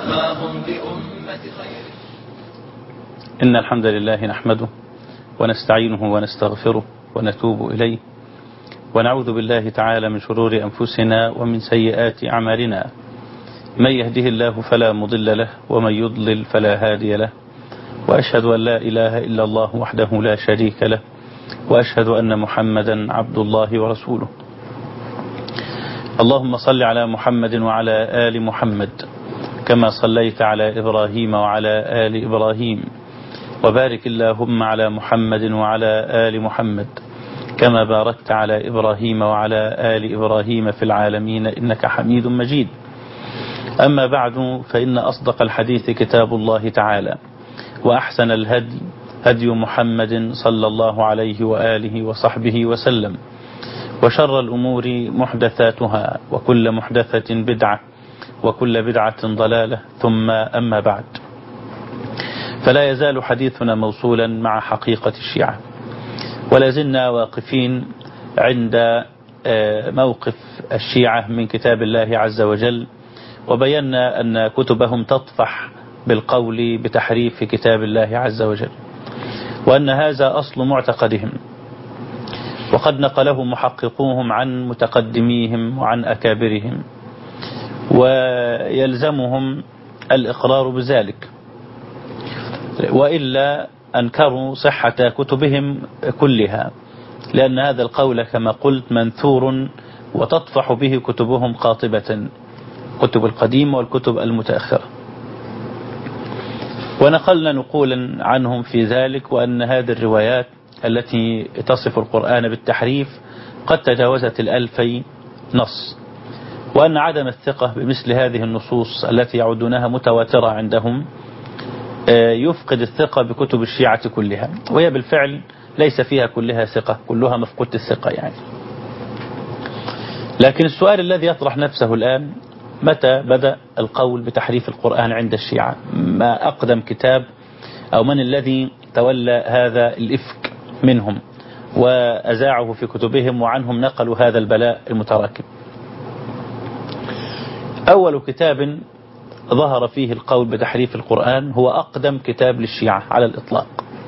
فما هم بأمة خير إن الحمد لله نحمده ونستعينه ونستغفره ونتوب إليه ونعوذ بالله تعالى من شرور أنفسنا ومن سيئات أعمالنا من يهده الله فلا مضل له ومن يضلل فلا هادي له وأشهد أن لا إله إلا الله وحده لا شريك له وأشهد أن محمدا عبد الله ورسوله اللهم صل على محمد وعلى آل محمد كما صليت على إبراهيم وعلى آل إبراهيم وبارك اللهم على محمد وعلى آل محمد كما باركت على إبراهيم وعلى آل إبراهيم في العالمين إنك حميد مجيد أما بعد فإن أصدق الحديث كتاب الله تعالى وأحسن الهدي هدي محمد صلى الله عليه وآله وصحبه وسلم وشر الأمور محدثاتها وكل محدثة بدعة وكل بدعة ضلالة ثم أما بعد فلا يزال حديثنا موصولا مع حقيقة الشيعة ولا زلنا واقفين عند موقف الشيعة من كتاب الله عز وجل وبينا أن كتبهم تطفح بالقول بتحريف كتاب الله عز وجل وأن هذا أصل معتقدهم وقد نقله محققوهم عن متقدميهم وعن أكابرهم ويلزمهم الإقرار بذلك وإلا أنكروا صحة كتبهم كلها لأن هذا القول كما قلت منثور وتطفح به كتبهم قاطبة كتب القديمة والكتب المتأخرة ونقلنا نقولا عنهم في ذلك وأن هذه الروايات التي تصف القرآن بالتحريف قد تجاوزت الألفي نص وأن عدم الثقة بمثل هذه النصوص التي يعدونها متواترة عندهم يفقد الثقة بكتب الشيعة كلها وهي بالفعل ليس فيها كلها ثقة كلها مفقودة الثقة يعني لكن السؤال الذي يطرح نفسه الآن متى بدأ القول بتحريف القرآن عند الشيعة ما أقدم كتاب أو من الذي تولى هذا الإفك منهم وأزاعه في كتبهم وعنهم نقلوا هذا البلاء المتراكم أول كتاب ظهر فيه القول بتحريف القرآن هو أقدم كتاب للشيعة على الإطلاق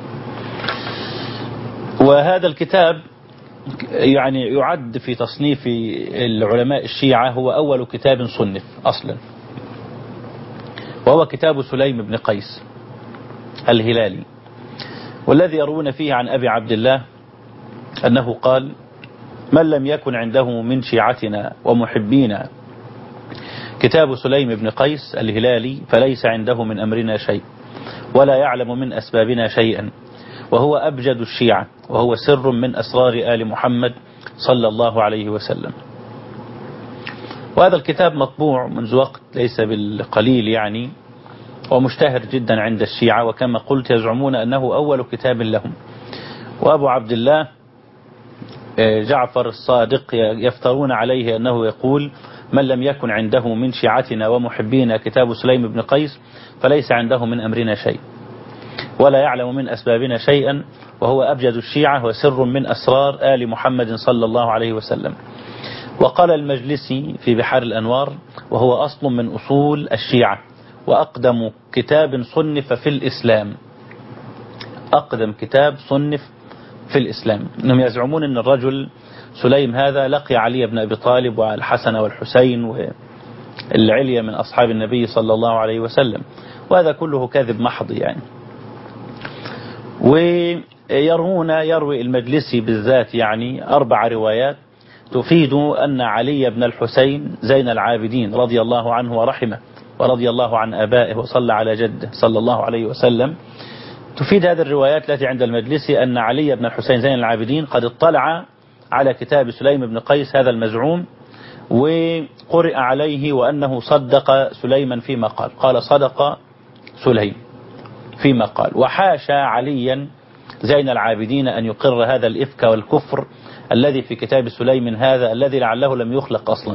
وهذا الكتاب يعني يعد في تصنيف العلماء الشيعة هو أول كتاب صنف أصلا وهو كتاب سليم بن قيس الهلالي والذي يروون فيه عن أبي عبد الله أنه قال من لم يكن عنده من شيعتنا ومحبينا كتاب سليم بن قيس الهلالي فليس عنده من أمرنا شيء ولا يعلم من أسبابنا شيئا وهو أبجد الشيعة وهو سر من أسرار آل محمد صلى الله عليه وسلم وهذا الكتاب مطبوع منذ وقت ليس بالقليل يعني ومشتهر جدا عند الشيعة وكما قلت يزعمون أنه أول كتاب لهم وأبو عبد الله جعفر الصادق يفترون عليه أنه يقول من لم يكن عنده من شيعتنا ومحبينا كتاب سليم بن قيس فليس عنده من أمرنا شيء ولا يعلم من أسبابنا شيئا وهو أبجد الشيعة وسر من أسرار آل محمد صلى الله عليه وسلم وقال المجلسي في بحار الأنوار وهو أصل من أصول الشيعة وأقدم كتاب صنف في الإسلام أقدم كتاب صنف في الإسلام إنهم يزعمون أن الرجل سليم هذا لقي علي بن أبي طالب والحسن والحسين والعليا من أصحاب النبي صلى الله عليه وسلم وهذا كله كذب محض يعني ويروون يروي المجلسي بالذات يعني أربع روايات تفيد أن علي بن الحسين زين العابدين رضي الله عنه ورحمه ورضي الله عن أبائه وصلى على جده صلى الله عليه وسلم تفيد هذه الروايات التي عند المجلسي أن علي بن الحسين زين العابدين قد اطلع على كتاب سليم بن قيس هذا المزعوم وقرئ عليه وأنه صدق سليما فيما قال قال صدق سليم فيما قال وحاشا عليا زين العابدين أن يقر هذا الإفك والكفر الذي في كتاب سليم هذا الذي لعله لم يخلق أصلا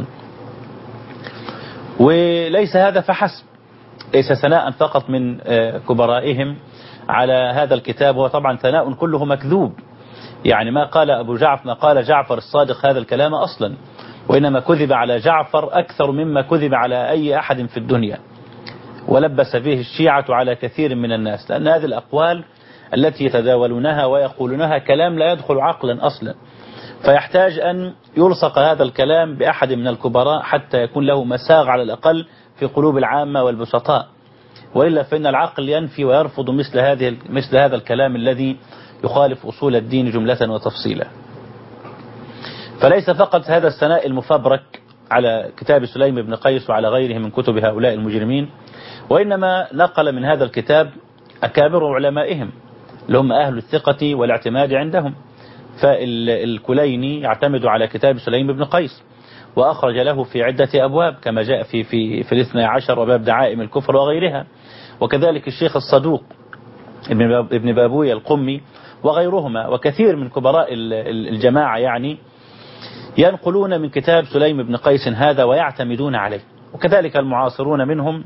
وليس هذا فحسب ليس ثناء فقط من كبرائهم على هذا الكتاب هو طبعا ثناء كله مكذوب يعني ما قال أبو جعفر ما قال جعفر الصادق هذا الكلام أصلا وإنما كذب على جعفر أكثر مما كذب على أي أحد في الدنيا ولبس فيه الشيعة على كثير من الناس لأن هذه الأقوال التي يتداولونها ويقولونها كلام لا يدخل عقلا أصلا فيحتاج أن يلصق هذا الكلام بأحد من الكبراء حتى يكون له مساغ على الأقل في قلوب العامة والبسطاء وإلا فإن العقل ينفي ويرفض مثل هذه مثل هذا الكلام الذي يخالف أصول الدين جملة وتفصيلا فليس فقط هذا الثناء المفبرك على كتاب سليم بن قيس وعلى غيره من كتب هؤلاء المجرمين وإنما نقل من هذا الكتاب أكابر علمائهم اللي هم أهل الثقة والاعتماد عندهم فالكليني يعتمد على كتاب سليم بن قيس وأخرج له في عدة أبواب كما جاء في في في الاثنى عشر وباب دعائم الكفر وغيرها وكذلك الشيخ الصدوق ابن بابوية القمي وغيرهما وكثير من كبراء الجماعة يعني ينقلون من كتاب سليم بن قيس هذا ويعتمدون عليه وكذلك المعاصرون منهم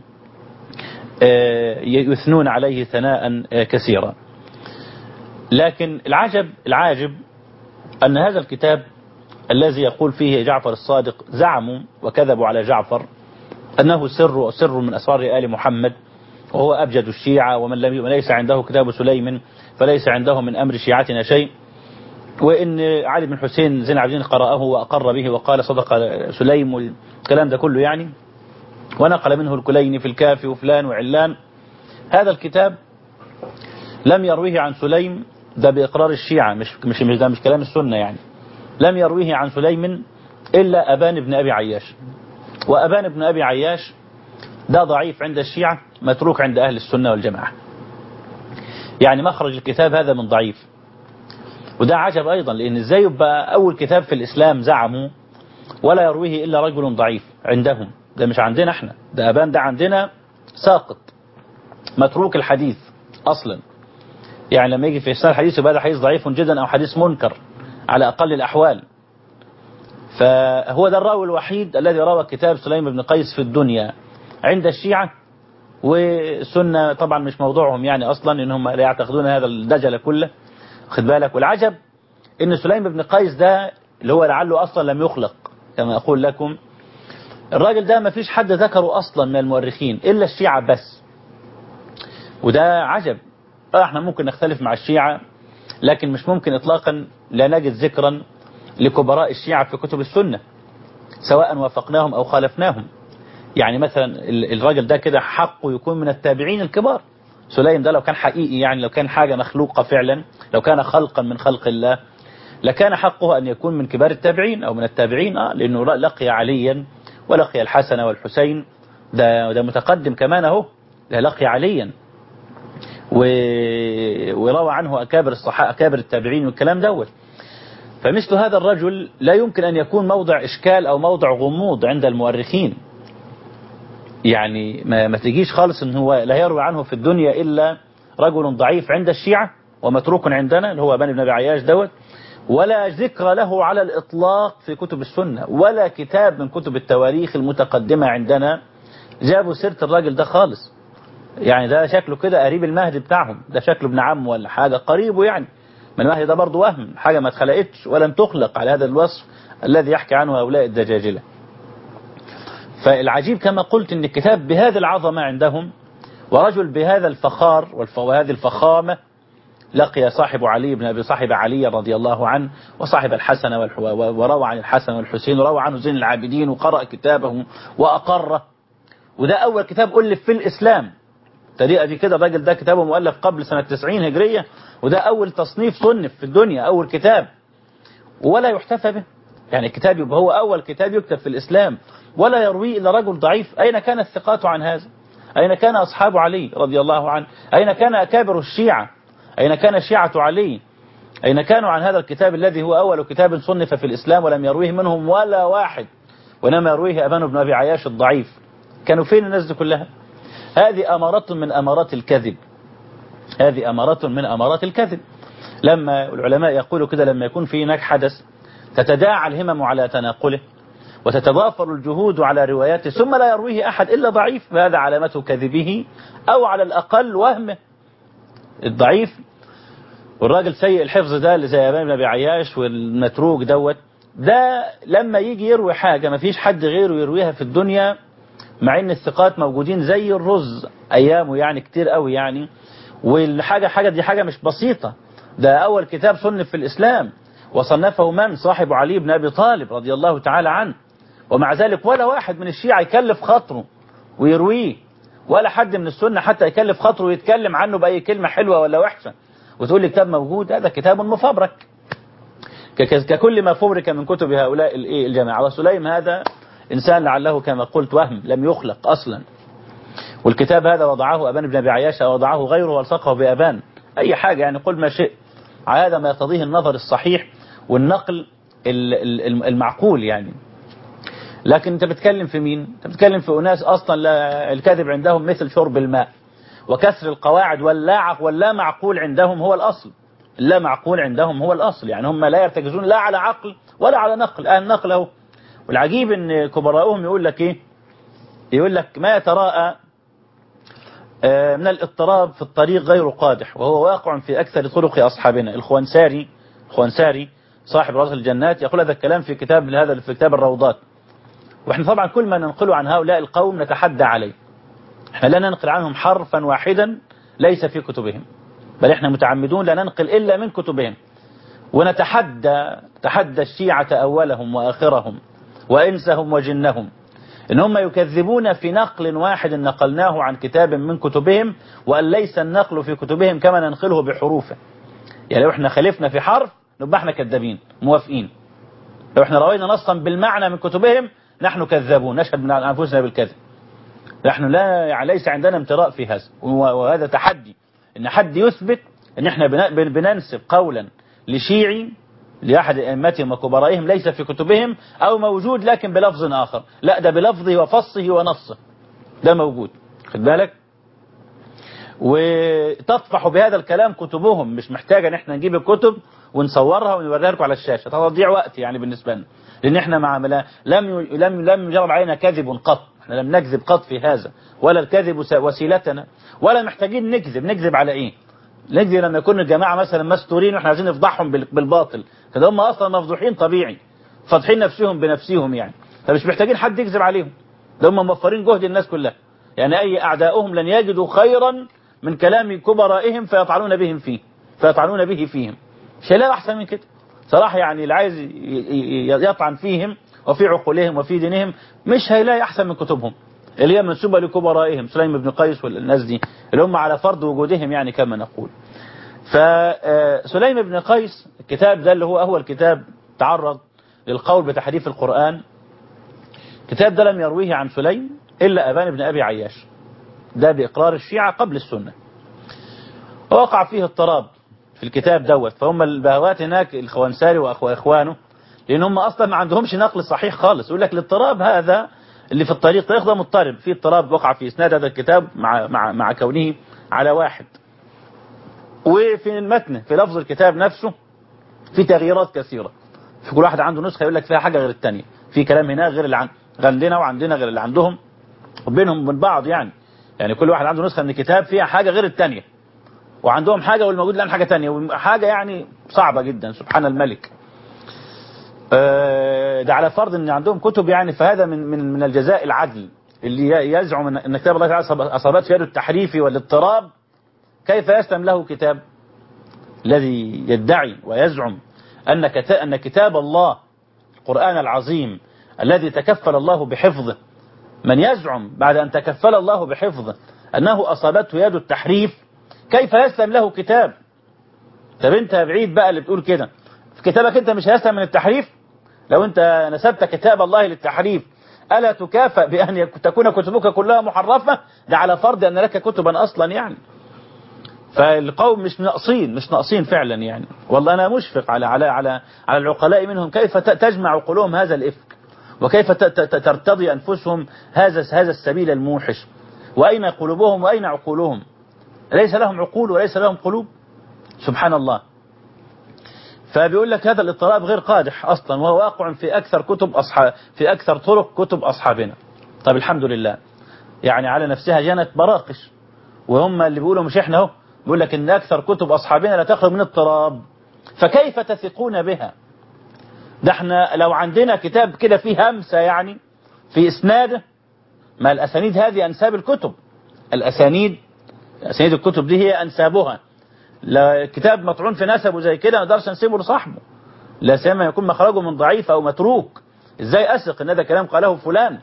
يثنون عليه ثناء كثيرا لكن العجب العاجب أن هذا الكتاب الذي يقول فيه جعفر الصادق زعموا وكذبوا على جعفر أنه سر سر من أسرار آل محمد وهو أبجد الشيعة ومن لم ليس عنده كتاب سليم فليس عنده من أمر شيعتنا شيء وإن علي بن حسين زين عابدين قرأه وأقر به وقال صدق سليم والكلام ده كله يعني ونقل منه الكليني في الكافي وفلان وعلان هذا الكتاب لم يرويه عن سليم ده بإقرار الشيعة مش مش مش ده مش كلام السنة يعني لم يرويه عن سليم إلا أبان بن أبي عياش وأبان بن أبي عياش ده ضعيف عند الشيعة متروك عند أهل السنة والجماعة يعني مخرج الكتاب هذا من ضعيف وده عجب أيضا لأن ازاي يبقى أول كتاب في الإسلام زعموا ولا يرويه إلا رجل ضعيف عندهم ده مش عندنا احنا ده أبان ده عندنا ساقط متروك الحديث أصلا يعني لما يجي في إسناد الحديث يبقى ده حديث ضعيف جدا أو حديث منكر على أقل الأحوال فهو ده الراوي الوحيد الذي روى كتاب سليم بن قيس في الدنيا عند الشيعة والسنة طبعا مش موضوعهم يعني أصلا إنهم لا يعتقدون هذا الدجل كله خد بالك والعجب إن سليم بن قيس ده اللي هو لعله أصلا لم يخلق كما أقول لكم الراجل ده ما فيش حد ذكره أصلا من المؤرخين إلا الشيعة بس وده عجب احنا ممكن نختلف مع الشيعة لكن مش ممكن اطلاقا لا نجد ذكرا لكبراء الشيعة في كتب السنة سواء وافقناهم او خالفناهم يعني مثلا الراجل ده كده حقه يكون من التابعين الكبار سليم ده لو كان حقيقي يعني لو كان حاجة مخلوقة فعلا لو كان خلقا من خلق الله لكان حقه أن يكون من كبار التابعين أو من التابعين آه لأنه لقي عليا ولقي الحسن والحسين ده, ده متقدم كمان اهو ده لقي عليا و... وروى عنه أكابر الصحابة أكابر التابعين والكلام دوت فمثل هذا الرجل لا يمكن أن يكون موضع إشكال أو موضع غموض عند المؤرخين يعني ما, ما تجيش خالص ان هو لا يروي عنه في الدنيا إلا رجل ضعيف عند الشيعة ومتروك عندنا اللي هو بني بن أبي عياش دوت ولا ذكر له على الإطلاق في كتب السنة ولا كتاب من كتب التواريخ المتقدمة عندنا جابوا سيرة الراجل ده خالص يعني ده شكله كده قريب المهدي بتاعهم ده شكله ابن عم ولا حاجة قريبه يعني من المهدي ده برضه وهم حاجة ما اتخلقتش ولم تخلق على هذا الوصف الذي يحكي عنه هؤلاء الدجاجلة فالعجيب كما قلت ان الكتاب بهذه العظمة عندهم ورجل بهذا الفخار وهذه الفخامة لقي صاحب علي بن أبي صاحب علي رضي الله عنه وصاحب الحسن وروى عن الحسن والحسين وروى عنه زين العابدين وقرأ كتابه وأقره وده أول كتاب ألف في الإسلام طريقة دي كده الراجل ده كتابه مؤلف قبل سنة 90 هجرية وده أول تصنيف صنف في الدنيا أول كتاب ولا يحتفى به يعني الكتاب يبقى هو أول كتاب يكتب في الإسلام ولا يرويه إلا رجل ضعيف أين كان الثقات عن هذا أين كان أصحاب علي رضي الله عنه أين كان أكابر الشيعة أين كان شيعة علي أين كانوا عن هذا الكتاب الذي هو أول كتاب صنف في الإسلام ولم يرويه منهم ولا واحد وإنما يرويه أبان بن أبي عياش الضعيف كانوا فين الناس دي كلها هذه أمارة من أمارات الكذب هذه أمارة من أمارات الكذب لما العلماء يقولوا كده لما يكون في هناك حدث تتداعى الهمم على تناقله وتتضافر الجهود على رواياته ثم لا يرويه أحد إلا ضعيف هذا علامة كذبه أو على الأقل وهمه الضعيف والراجل سيء الحفظ ده اللي زي أبان بن أبي عياش والمتروك دوت ده لما يجي يروي حاجة ما فيش حد غيره يرويها في الدنيا مع ان الثقات موجودين زي الرز ايامه يعني كتير قوي يعني والحاجة حاجة دي حاجة مش بسيطة ده اول كتاب صنف في الاسلام وصنفه من صاحب علي بن ابي طالب رضي الله تعالى عنه ومع ذلك ولا واحد من الشيعة يكلف خاطره ويرويه ولا حد من السنة حتى يكلف خاطره ويتكلم عنه بأي كلمة حلوة ولا وحشة وتقول لي كتاب موجود هذا كتاب مفبرك ككل ما فبرك من كتب هؤلاء الجماعة وسليم هذا إنسان لعله كما قلت وهم لم يخلق أصلا والكتاب هذا وضعه أبان بن أبي عياشة وضعه غيره والصقه بأبان أي حاجة يعني قل ما شئت على هذا ما يقتضيه النظر الصحيح والنقل المعقول يعني لكن انت بتتكلم في مين انت بتتكلم في اناس اصلا لا الكذب عندهم مثل شرب الماء وكسر القواعد واللا واللا معقول عندهم هو الاصل اللا معقول عندهم هو الاصل يعني هم لا يرتكزون لا على عقل ولا على نقل آه النقل اهو والعجيب ان كبراؤهم يقول لك ايه يقول لك ما يتراءى من الاضطراب في الطريق غير قادح وهو واقع في أكثر طرق أصحابنا الخوانساري خوانساري صاحب رأس الجنات يقول هذا الكلام في كتاب هذا في كتاب الروضات واحنا طبعا كل ما ننقله عن هؤلاء القوم نتحدى عليه احنا لا ننقل عنهم حرفا واحدا ليس في كتبهم بل احنا متعمدون لا ننقل إلا من كتبهم ونتحدى تحدى الشيعة أولهم وآخرهم وإنسهم وجنهم إن هم يكذبون في نقل واحد نقلناه عن كتاب من كتبهم وأن ليس النقل في كتبهم كما ننقله بحروفه يعني لو احنا خالفنا في حرف نبقى احنا كذابين موافقين لو احنا روينا نصا بالمعنى من كتبهم نحن كذابون نشهد من أنفسنا بالكذب نحن لا يعني ليس عندنا امتراء في هذا وهذا تحدي ان حد يثبت ان احنا بننسب قولا لشيعي لأحد أئمتهم وكبرائهم ليس في كتبهم أو موجود لكن بلفظ آخر لا ده بلفظه وفصه ونصه ده موجود خد بالك وتطفح بهذا الكلام كتبهم مش محتاجة ان احنا نجيب الكتب ونصورها ونوريها لكم على الشاشة تضيع وقت يعني بالنسبة لنا لان احنا مع لم لم لم يجرب علينا كذب قط احنا لم نكذب قط في هذا ولا الكذب وسيلتنا ولا محتاجين نكذب نكذب على ايه نكذب لما يكون الجماعة مثلا مستورين واحنا عايزين نفضحهم بالباطل كده هم اصلا مفضوحين طبيعي فاضحين نفسهم بنفسهم يعني فمش محتاجين حد يكذب عليهم ده هم موفرين جهد الناس كلها يعني اي اعداؤهم لن يجدوا خيرا من كلام كبرائهم فيطعنون بهم فيه فيطعنون به فيهم مش هيلاقي احسن من كده صراحة يعني اللي عايز يطعن فيهم وفي عقولهم وفي دينهم مش هيلاقي احسن من كتبهم اللي هي منسوبة لكبرائهم سليم بن قيس والناس دي اللي هم على فرض وجودهم يعني كما نقول فسليم بن قيس الكتاب ده اللي هو أول كتاب تعرض للقول بتحريف القرآن الكتاب ده لم يرويه عن سليم إلا أبان بن أبي عياش ده بإقرار الشيعة قبل السنة ووقع فيه اضطراب في الكتاب دوت فهم البهوات هناك الخوانساري وإخوانه لأن هم أصلا ما عندهمش نقل صحيح خالص يقول لك الاضطراب هذا اللي في الطريق طريق ده مضطرب في اضطراب وقع في إسناد هذا الكتاب مع, مع, مع كونه على واحد وفي المتن في لفظ الكتاب نفسه في تغييرات كثيرة في كل واحد عنده نسخة يقول لك فيها حاجة غير الثانيه في كلام هنا غير اللي عندنا وعندنا غير اللي عندهم وبينهم وبين بعض يعني يعني كل واحد عنده نسخة من الكتاب فيها حاجة غير الثانيه وعندهم حاجة والموجود الآن حاجة ثانيه وحاجة يعني صعبة جدا سبحان الملك ده على فرض ان عندهم كتب يعني فهذا من من من الجزاء العدل اللي يزعم ان كتاب الله تعالى اصابته في يد التحريف والاضطراب كيف يسلم له كتاب الذي يدعي ويزعم أن أن كتاب الله القرآن العظيم الذي تكفل الله بحفظه من يزعم بعد أن تكفل الله بحفظه أنه أصابته يد التحريف كيف يسلم له كتاب طب انت بعيد بقى اللي بتقول كده في كتابك انت مش هيسلم من التحريف لو انت نسبت كتاب الله للتحريف ألا تكافأ بأن تكون كتبك كلها محرفة ده على فرض أن لك كتبا أصلا يعني فالقوم مش ناقصين مش ناقصين فعلا يعني والله أنا مشفق على على على على العقلاء منهم كيف تجمع عقولهم هذا الإفك وكيف ترتضي أنفسهم هذا هذا السبيل الموحش وأين قلوبهم وأين عقولهم ليس لهم عقول وليس لهم قلوب سبحان الله فبيقول لك هذا الاضطراب غير قادح أصلا وهو واقع في أكثر كتب أصحاب في أكثر طرق كتب أصحابنا طب الحمد لله يعني على نفسها جنت براقش وهم اللي بيقولوا مش احنا اهو بيقول لك ان اكثر كتب اصحابنا لا تخرج من اضطراب فكيف تثقون بها ده احنا لو عندنا كتاب كده فيه همسة يعني في اسناده ما الأسانيد هذه أنساب الكتب الأسانيد أسانيد الكتب دي هي أنسابها لا كتاب مطعون في نسبه زي كده ما نقدرش نسيبه لصاحبه لا سيما يكون مخرجه من ضعيف أو متروك إزاي أثق إن هذا كلام قاله فلان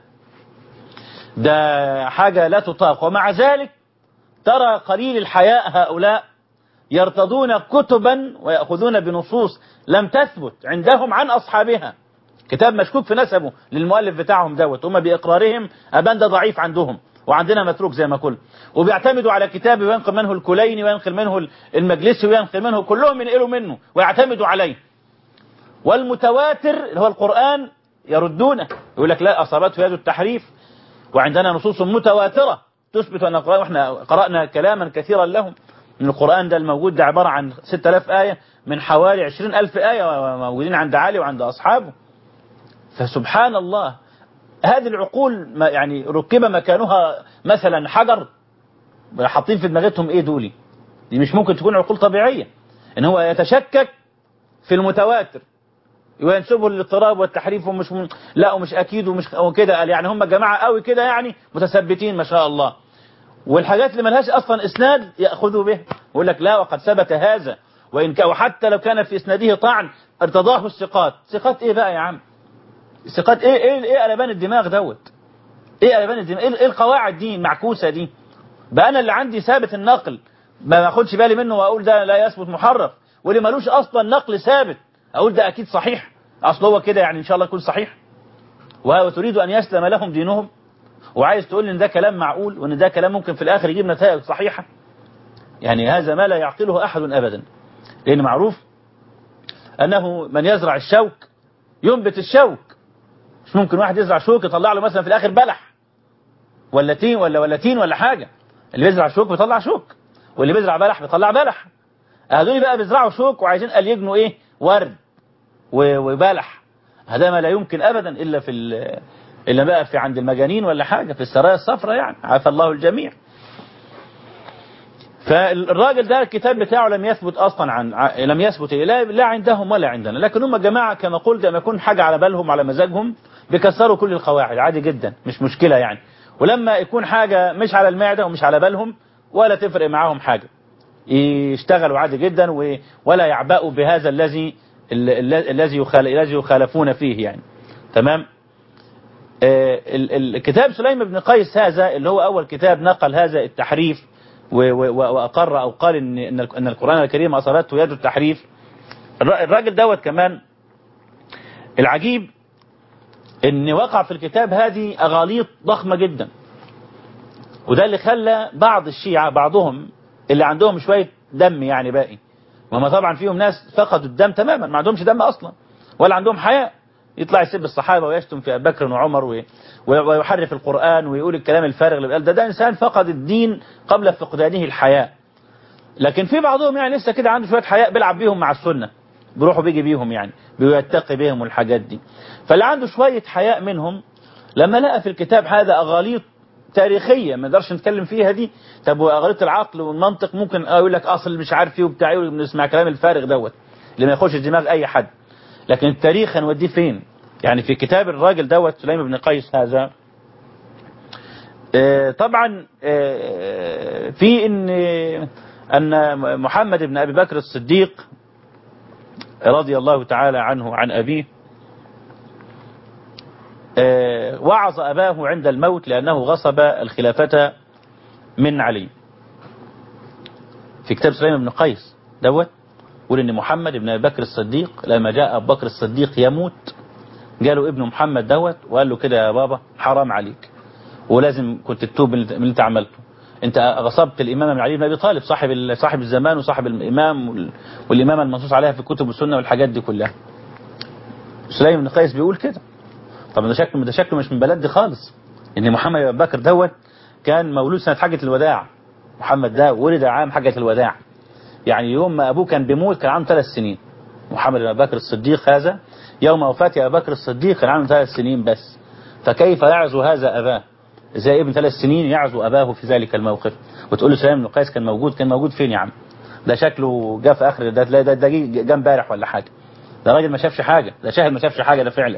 ده حاجة لا تطاق ومع ذلك ترى قليل الحياء هؤلاء يرتضون كتبا ويأخذون بنصوص لم تثبت عندهم عن أصحابها كتاب مشكوك في نسبه للمؤلف بتاعهم دوت هم بإقرارهم أبان ده ضعيف عندهم وعندنا متروك زي ما قلنا وبيعتمدوا على كتاب وينقل منه الكليني وينقل منه المجلسي وينقل منه كلهم ينقلوا منه ويعتمدوا عليه والمتواتر اللي هو القرآن يردونه يقول لك لا أصابته يد التحريف وعندنا نصوص متواترة تثبت أن القرآن وإحنا قرأنا كلاما كثيرا لهم من القرآن ده الموجود ده عبارة عن 6000 آية من حوالي 20000 آية موجودين عند علي وعند أصحابه فسبحان الله هذه العقول ما يعني ركب مكانها مثلا حجر حاطين في دماغتهم ايه دولي دي مش ممكن تكون عقول طبيعية ان هو يتشكك في المتواتر وينسبه للاضطراب والتحريف ومش م... لا ومش اكيد ومش وكده قال يعني هم جماعه قوي كده يعني متثبتين ما شاء الله والحاجات اللي ملهاش اصلا اسناد ياخذوا به يقول لك لا وقد ثبت هذا وان كان وحتى لو كان في اسناده طعن ارتضاه الثقات ثقات ايه بقى يا عم ثقات ايه ايه ايه قلبان الدماغ دوت ايه قلبان الدماغ ايه القواعد دي المعكوسه دي بقى انا اللي عندي ثابت النقل ما باخدش بالي منه واقول ده لا يثبت محرف واللي ملوش اصلا نقل ثابت اقول ده اكيد صحيح اصل هو كده يعني ان شاء الله يكون صحيح وتريد ان يسلم لهم دينهم وعايز تقول لي ان ده كلام معقول وان ده كلام ممكن في الاخر يجيب نتائج صحيحه يعني هذا ما لا يعقله احد ابدا لان معروف انه من يزرع الشوك ينبت الشوك مش ممكن واحد يزرع شوك يطلع له مثلا في الاخر بلح ولا تين ولا ولا تين ولا حاجه اللي بيزرع شوك بيطلع شوك واللي بيزرع بلح بيطلع بلح هذول بقى بيزرعوا شوك وعايزين قال يجنوا ايه ورد وبلح هذا ما لا يمكن ابدا الا في الا بقى في عند المجانين ولا حاجه في السرايا الصفراء يعني عافى الله الجميع فالراجل ده الكتاب بتاعه لم يثبت اصلا عن لم يثبت لا, لا عندهم ولا عندنا لكن هم جماعه كما قلت لما يكون حاجه على بالهم على مزاجهم بيكسروا كل القواعد عادي جدا مش مشكله يعني ولما يكون حاجه مش على المعده ومش على بالهم ولا تفرق معاهم حاجه يشتغلوا عادي جدا ولا يعبأوا بهذا الذي الذي الذي يخالفون فيه يعني تمام الكتاب سليم بن قيس هذا اللي هو أول كتاب نقل هذا التحريف وأقر أو قال إن إن القرآن الكريم أصابته يد التحريف الراجل دوت كمان العجيب إن وقع في الكتاب هذه أغاليط ضخمة جدا وده اللي خلى بعض الشيعة بعضهم اللي عندهم شوية دم يعني باقي وما طبعا فيهم ناس فقدوا الدم تماما ما عندهمش دم أصلا ولا عندهم حياء يطلع يسب الصحابة ويشتم في أبي بكر وعمر ويحرف القرآن ويقول الكلام الفارغ اللي بيقال ده ده إنسان فقد الدين قبل فقدانه الحياء لكن في بعضهم يعني لسه كده عنده شوية حياء بيلعب بيهم مع السنة بيروحوا بيجي بيهم يعني بيتقي بيهم والحاجات دي فاللي عنده شوية حياء منهم لما لقى في الكتاب هذا أغاليط تاريخية ما نقدرش نتكلم فيها دي طب وأغاليط العقل والمنطق ممكن يقول لك أصل مش عارف ايه وبتاع بنسمع كلام الفارغ دوت اللي ما يخش دماغ أي حد لكن التاريخ هنوديه فين يعني في كتاب الراجل دوت سليم بن قيس هذا طبعا في ان ان محمد بن ابي بكر الصديق رضي الله تعالى عنه عن ابيه وعظ اباه عند الموت لانه غصب الخلافه من علي في كتاب سليم بن قيس دوت يقول ان محمد بن ابي بكر الصديق لما جاء ابو بكر الصديق يموت جاله ابنه محمد دوت وقال له كده يا بابا حرام عليك ولازم كنت تتوب من اللي انت عملته انت غصبت الامام من علي بن ابي طالب صاحب صاحب الزمان وصاحب الامام والامامه المنصوص عليها في كتب السنه والحاجات دي كلها سليم بن قيس بيقول كده طب ده شكله ده شكله مش من بلد خالص ان محمد بن بكر دوت كان مولود سنه حجه الوداع محمد ده ولد عام حجه الوداع يعني يوم ما ابوه كان بيموت كان عنده ثلاث سنين محمد بن بكر الصديق هذا يوم وفاة أبي بكر الصديق كان عنده ثلاث سنين بس فكيف يعزو هذا أباه زي ابن ثلاث سنين يعزو أباه في ذلك الموقف وتقول له سليم بن قيس كان موجود كان موجود فين يا عم ده شكله جه في آخر ده ده ده جه امبارح ولا حاجة ده راجل ما شافش حاجة ده شاهد ما شافش حاجة ده فعلا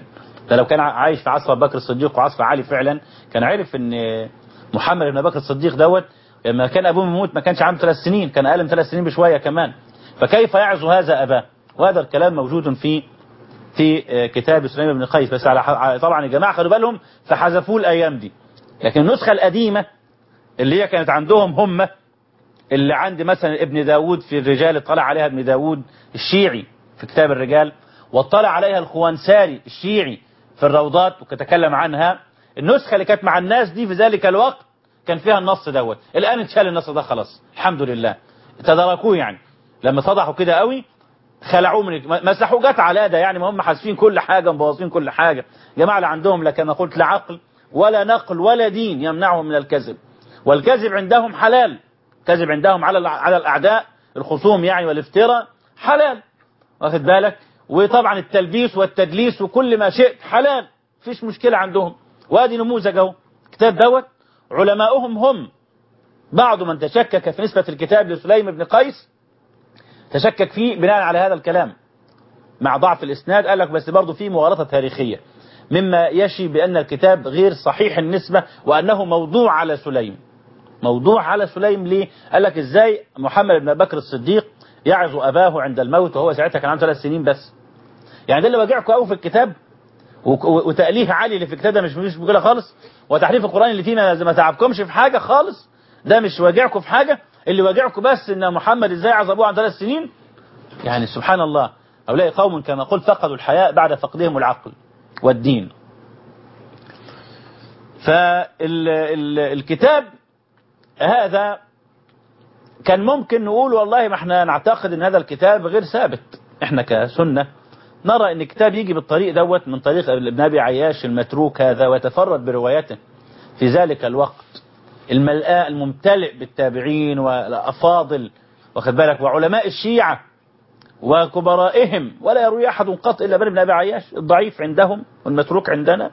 ده لو كان عايش في عصر أبو بكر الصديق وعصر علي فعلا كان عرف ان محمد بن بكر الصديق دوت لما كان ابوه يموت ما كانش عنده ثلاث سنين كان اقل من ثلاث سنين بشويه كمان فكيف يعزو هذا اباه وهذا الكلام موجود في في كتاب سليمان بن قيس بس على طبعا الجماعه خدوا بالهم فحذفوه الايام دي لكن النسخه القديمه اللي هي كانت عندهم هم اللي عند مثلا ابن داود في الرجال اطلع عليها ابن داود الشيعي في كتاب الرجال واطلع عليها الخوانساري الشيعي في الروضات وتكلم عنها النسخة اللي كانت مع الناس دي في ذلك الوقت كان فيها النص دوت الآن اتشال النص ده خلاص الحمد لله تداركوه يعني لما فضحوا كده قوي خلعوه من مسحوا جت على ده يعني ما هم حاسفين كل حاجة مبوظين كل حاجة جماعة اللي عندهم لا كما قلت لا عقل ولا نقل ولا دين يمنعهم من الكذب والكذب عندهم حلال كذب عندهم على على الأعداء الخصوم يعني والافتراء حلال واخد بالك وطبعا التلبيس والتدليس وكل ما شئت حلال فيش مشكلة عندهم وادي نموذج اهو كتاب دوت علماؤهم هم بعض من تشكك في نسبة الكتاب لسليم بن قيس تشكك فيه بناء على هذا الكلام مع ضعف الإسناد قال لك بس برضه فيه مغالطة تاريخية مما يشي بأن الكتاب غير صحيح النسبة وأنه موضوع على سليم موضوع على سليم ليه قال لك ازاي محمد بن بكر الصديق يعظ أباه عند الموت وهو ساعتها كان عنده ثلاث سنين بس يعني ده اللي واجعكم قوي في الكتاب وتأليف علي اللي في الكتاب ده مش مش كده خالص وتحريف القرآن اللي فيه ما تعبكمش في حاجة خالص ده مش واجعكم في حاجة اللي واجعكم بس ان محمد ازاي عذبوه عن ثلاث سنين يعني سبحان الله هؤلاء قوم كما قلت فقدوا الحياء بعد فقدهم العقل والدين فالكتاب هذا كان ممكن نقول والله ما احنا نعتقد ان هذا الكتاب غير ثابت احنا كسنة نرى ان الكتاب يجي بالطريق دوت من طريق ابن ابي عياش المتروك هذا ويتفرد بروايته في ذلك الوقت الملآ الممتلئ بالتابعين والافاضل واخد بالك وعلماء الشيعة وكبرائهم ولا يروي احد قط الا ابن ابي عياش الضعيف عندهم والمتروك عندنا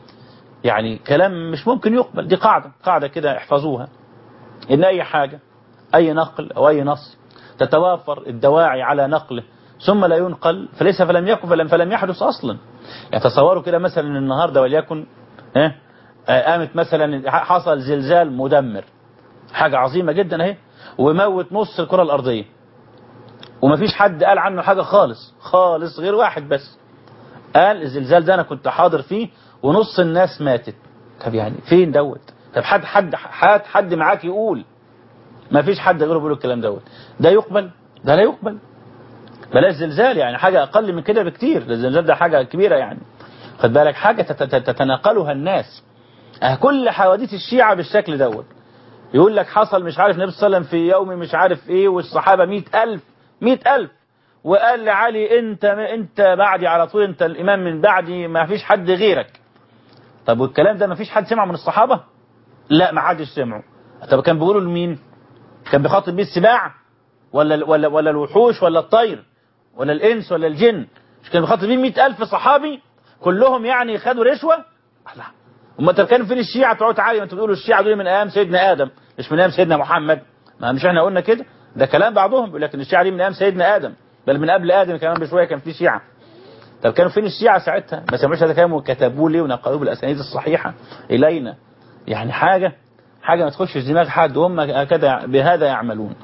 يعني كلام مش ممكن يقبل دي قاعدة قاعدة كده احفظوها ان اي حاجة اي نقل او اي نص تتوافر الدواعي على نقله ثم لا ينقل فليس فلم يكن فلم, فلم يحدث أصلا يعني تصوروا كده مثلا النهاردة وليكن اه قامت مثلا حصل زلزال مدمر حاجة عظيمة جدا اهي وموت نص الكرة الأرضية ومفيش حد قال عنه حاجة خالص خالص غير واحد بس قال الزلزال ده أنا كنت حاضر فيه ونص الناس ماتت طب يعني فين دوت طب حد حد حد, حد معاك يقول ما فيش حد غيره بيقول الكلام دوت ده يقبل ده لا يقبل بلاش زلزال يعني حاجة أقل من كده بكتير الزلزال ده حاجة كبيرة يعني خد بالك حاجة تتناقلها الناس اه كل حواديت الشيعة بالشكل دوت يقول لك حصل مش عارف النبي صلى الله عليه وسلم في يوم مش عارف ايه والصحابة مئة ألف مئة ألف وقال لعلي انت انت بعدي على طول انت الامام من بعدي ما فيش حد غيرك طب والكلام ده ما فيش حد سمعه من الصحابة لا ما حدش سمعه طب كان بيقولوا لمين كان بيخاطب بيه السباع ولا ولا ولا الوحوش ولا الطير ولا الإنس ولا الجن مش كانوا خاطبين مئة ألف صحابي كلهم يعني خدوا رشوة لا هم انت كانوا فين الشيعة تقعدوا تعالوا انتوا بتقولوا الشيعة دول من أيام سيدنا آدم مش من أيام سيدنا محمد ما مش احنا قلنا كده ده كلام بعضهم بيقول لك ان الشيعة دي من أيام سيدنا آدم بل من قبل آدم كمان بشوية كان في شيعة طب كانوا فين الشيعة ساعتها ما سمعوش هذا كلام وكتبوه ليه ونقلوه بالأسانيد الصحيحة إلينا يعني حاجة حاجة ما تخشش دماغ حد وهم هكذا بهذا يعملون